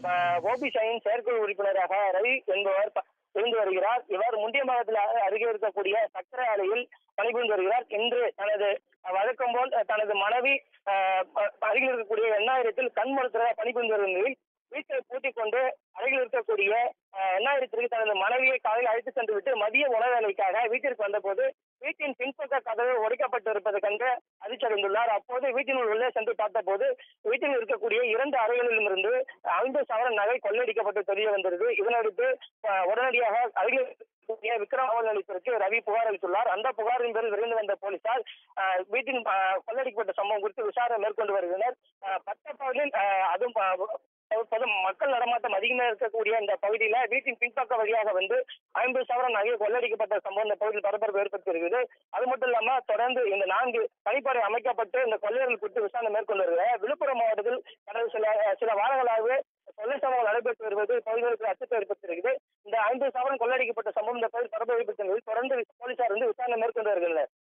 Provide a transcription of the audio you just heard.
OP shine செயற்குழு உறுப்பினராக ரவி என்பவர் ப- இருந்து வருகிறார் இவர் முண்டியம்பாக்கத்தில் அ- அருகே இருக்கக்கூடிய சக்கரை ஆலையில் பணிபுரிந்து வருகிறார் இன்று தனது வழக்கம் போல் தனது மனைவி அஹ், ப- அருகில் இருக்கக்கூடிய எண்ணாயிரத்தில் கண் மருத்துவராக பணிபுரிந்து வரும் நிலையில் வீட்டை பூட்டிக் கொண்டு அருகில் இருக்கக்கூடிய அஹ், எண்ணாயிரத்திற்கு தனது மனைவியை காலையில் அழைத்து சென்று விட்டு மதிய உணவு வேலைக்காக வீட்டிற்கு வந்தபோது வீட்டின் பின்பக்க கதவு உடைக்கப்பட்டு இருப்பதை கண்டு அதிர்ச்சியடைந்துள்ளார் அப்போது வீட்டினுள் உள்ளே சென்று பார்த்தபோது வீட்டில் இருக்கக்கூடிய இரண்டு அறைகளிலும் இருந்து ஐந்து சவரன் நகை கொள்ளையடிக்கப்பட்டு தெரிய வந்தது இதனடுத்து அஹ், உடனடியாக அருகில் இருக்கக்கூடிய விக்ரம் காவல் நிலையத்திற்கு ரவி புகார் அளித்துள்ளார் அந்த புகாரின் பேரில் விரைந்து வந்த போலீசார் அஹ், வீட்டின் அஹ், கொள்ளையடிக்கப்பட்ட சம்பவம் குறித்து விசாரணை மேற்கொண்டு வருகின்றனர் அஹ், பட்டப்பகலில் அஹ், அதுவும் அஹ், பொது மக்கள் நடமாட்டம் அதிகமாக இருக்கக்கூடிய இந்த பகுதியில வீட்டின் பின்பக்க வழியாக வந்து ஐம்பது சவரன் நகை கொள்ளடிக்கப்பட்ட சம்பவம் இந்த பகுதியில் பரபரப்பு ஏற்படுத்தியிருக்குது அது மட்டும் இல்லாம தொடர்ந்து இந்த நான்கு தனிப்படை அமைக்கப்பட்டு இந்த கொள்ளையர்கள் குறித்து விசாரணை மேற்கொண்டு வருகிறார் விழுப்புரம் மாவட்டத்தில் கடந்த சில சில வாரங்களாகவே கொள்ளை சம்பவம் நடைபெற்று வருவது பகுதிகளுக்கு அச்சத்தை ஏற்படுத்தியிருக்குது இந்த ஐம்பது சவரன் கொள்ளடிக்கப்பட்ட சம்பவம் இந்த பகுதியில் பரபரப்பு ஏற்படுத்தியிருந்தது தொடர்ந்து போலீசார் வந்து விசாரணை மேற்கொண்டு வருகின்றனர்